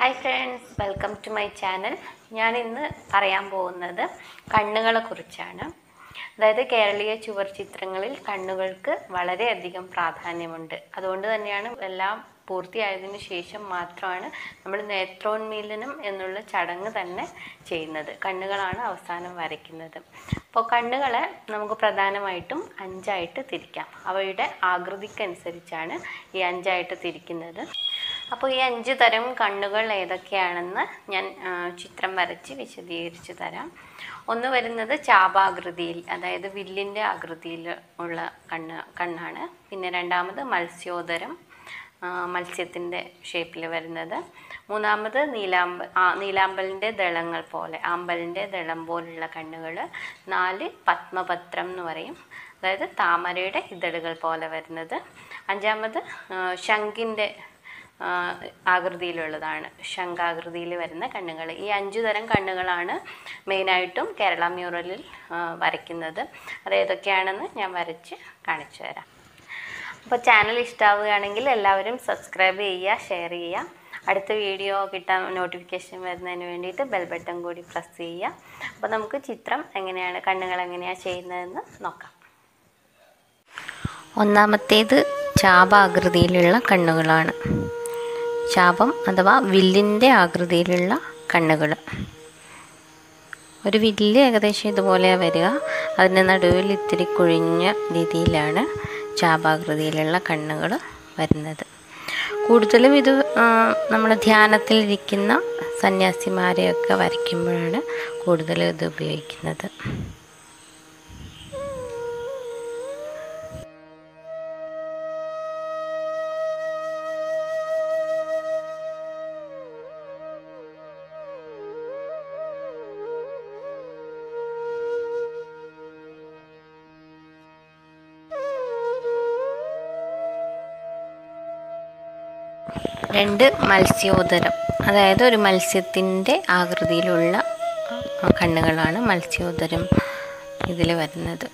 hi friends welcome to my channel ഞാൻ ഇന്ന് പറയാൻ പോകുന്നത് കണ്ണുകളെ കുറിച്ചാണ് അതായത് കേരളീയ ചുവർ ചിത്രങ്ങളിൽ കണ്ണുകൾക്ക് വളരെയധികം പ്രാധാന്യമുണ്ട് അതുകൊണ്ട് തന്നെയാണ് എല്ലാം പൂർത്തിയായതിനു ശേഷം മാത്രമാണ് നമ്മൾ നേത്രോന്മീലനം എന്നുള്ള ചടങ്ങ് തന്നെ ചെയ്യുന്നത് കണ്ണുകളാണ് അവസാനം വരയ്ക്കുന്നത് അപ്പോൾ കണ്ണുകളെ നമുക്ക് പ്രധാനമായിട്ടും അഞ്ചായിട്ട് തിരിക്കാം അവയുടെ ആകൃതിക്കനുസരിച്ചാണ് ഈ അഞ്ചായിട്ട് തിരിക്കുന്നത് അപ്പോൾ ഈ അഞ്ച് തരം കണ്ണുകൾ ഏതൊക്കെയാണെന്ന് ഞാൻ ആ, ചിത്രം വരച്ച് വിശദീകരിച്ച് തരാം ഒന്ന് വരുന്നത് ചാപാകൃതിയിൽ അതായത് വില്ലിൻ്റെ ആകൃതിയിൽ ഉള്ള കണ്ണ് കണ്ണാണ് പിന്നെ രണ്ടാമത് മത്സ്യോദരം ആ, മത്സ്യത്തിൻ്റെ ഷേപ്പിൽ വരുന്നത് മൂന്നാമത് നീലാമ്പ ആ നീലാമ്പലിൻ്റെ ദളങ്ങൾ പോലെ ആമ്പലിൻ്റെ ദളം പോലുള്ള കണ്ണുകൾ നാല് പത്മപത്രം എന്ന് പറയും അതായത് താമരയുടെ ഇതളുകൾ പോലെ വരുന്നത് അഞ്ചാമത് ആ, ശംഖിൻ്റെ ആ, ആകൃതിയിലുള്ളതാണ് ശംഖാകൃതിയിൽ വരുന്ന കണ്ണുകൾ ഈ അഞ്ചു തരം കണ്ണുകളാണ് മെയിനായിട്ടും കേരള മ്യൂറലിൽ ആ, വരയ്ക്കുന്നത് അത് ഏതൊക്കെയാണെന്ന് ഞാൻ വരച്ച് കാണിച്ചു തരാം അപ്പോൾ ചാനൽ ഇഷ്ടമാവുകയാണെങ്കിൽ എല്ലാവരും സബ്സ്ക്രൈബ് ചെയ്യുക ഷെയർ ചെയ്യുക അടുത്ത വീഡിയോ കിട്ടാൻ നോട്ടിഫിക്കേഷൻ വരുന്നതിന് വേണ്ടിയിട്ട് ബെൽ ബട്ടൺ കൂടി പ്രസ് ചെയ്യുക അപ്പോൾ നമുക്ക് ചിത്രം എങ്ങനെയാണ് കണ്ണുകൾ എങ്ങനെയാണ് ചെയ്യുന്നതെന്ന് നോക്കാം ഒന്നാമത്തേത് ചാപാകൃതിയിലുള്ള കണ്ണുകളാണ് ചാപം അഥവാ വില്ലിൻ്റെ ആകൃതിയിലുള്ള കണ്ണുകൾ ഒരു വില്ല് ഏകദേശം ഇതുപോലെ വരിക അതിൻ്റെ നടുവിൽ ഇത്തിരി കുഴിഞ്ഞ രീതിയിലാണ് ചാപാകൃതിയിലുള്ള കണ്ണുകൾ വരുന്നത് കൂടുതലും ഇത് നമ്മൾ ധ്യാനത്തിലിരിക്കുന്ന സന്യാസിമാരെയൊക്കെ വരയ്ക്കുമ്പോഴാണ് കൂടുതലും ഇത് ഉപയോഗിക്കുന്നത് രണ്ട് മത്സ്യോദരം അതായത് ഒരു മത്സ്യത്തിൻ്റെ ആകൃതിയിലുള്ള ആ, കണ്ണുകളാണ് മത്സ്യോദരം ഇതിൽ വരുന്നത്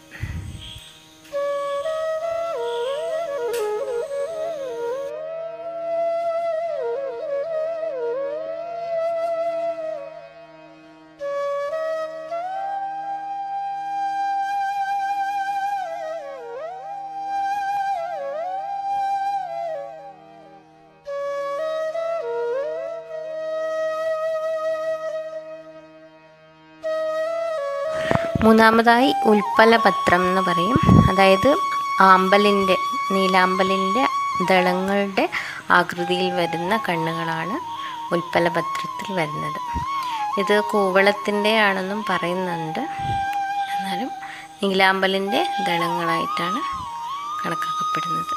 മൂന്നാമതായി ഉൽപ്പലപത്രം എന്ന് പറയും അതായത് ആമ്പലിൻ്റെ നീലാമ്പലിൻ്റെ ദളങ്ങളുടെ ആകൃതിയിൽ വരുന്ന കണ്ണുകളാണ് ഉൽപ്പലപത്രത്തിൽ വരുന്നത് ഇത് കൂവളത്തിൻ്റെ ആണെന്നും പറയുന്നുണ്ട് എന്നാലും നീലാമ്പലിൻ്റെ ദളങ്ങളായിട്ടാണ് കണക്കാക്കപ്പെടുന്നത്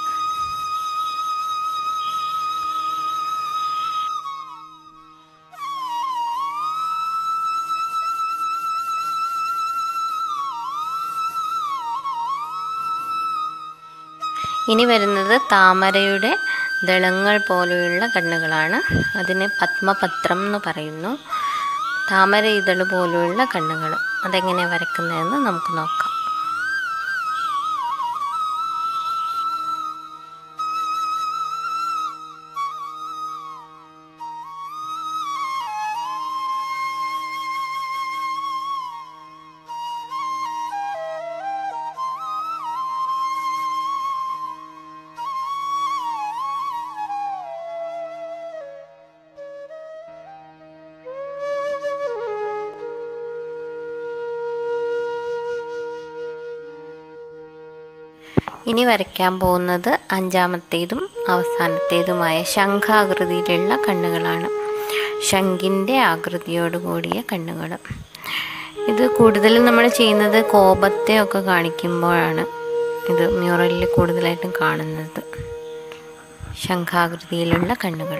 ഇനി വരുന്നത് താമരയുടെ ദളങ്ങൾ പോലെയുള്ള കണ്ണുകളാണ് അതിന് പത്മപത്രം എന്ന് പറയുന്നു താമര ഇതള് പോലെയുള്ള കണ്ണുകൾ അതെങ്ങനെയാണ് വരയ്ക്കുന്നതെന്ന് നമുക്ക് നോക്കാം ഇനി വരയ്ക്കാൻ പോകുന്നത് അഞ്ചാമത്തേതും അവസാനത്തേതുമായ ശംഖാകൃതിയിലുള്ള കണ്ണുകളാണ് ശംഖിൻ്റെ ആകൃതിയോട് കൂടിയ കണ്ണുകൾ ഇത് കൂടുതലും നമ്മൾ ചെയ്യുന്നത് കോപത്തെ ഒക്കെ കാണിക്കുമ്പോഴാണ് ഇത് മ്യൂറലിൽ കൂടുതലായിട്ടും കാണുന്നത് ശംഖാകൃതിയിലുള്ള കണ്ണുകൾ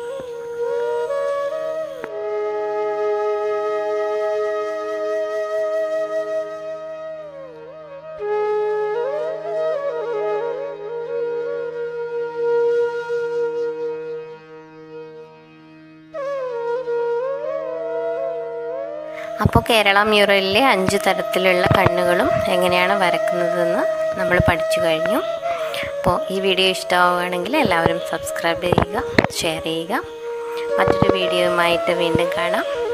അപ്പോൾ കേരള മ്യൂറലിലെ അഞ്ച് തരത്തിലുള്ള കണ്ണുകളും എങ്ങനെയാണ് വരക്കുന്നതെന്ന് നമ്മൾ പഠിച്ചു കഴിഞ്ഞു അപ്പോൾ ഈ വീഡിയോ ഇഷ്ടമാവുകയാണെങ്കിൽ എല്ലാവരും സബ്സ്ക്രൈബ് ചെയ്യുക ഷെയർ ചെയ്യുക മറ്റൊരു വീഡിയോയുമായിട്ട് വീണ്ടും കാണാം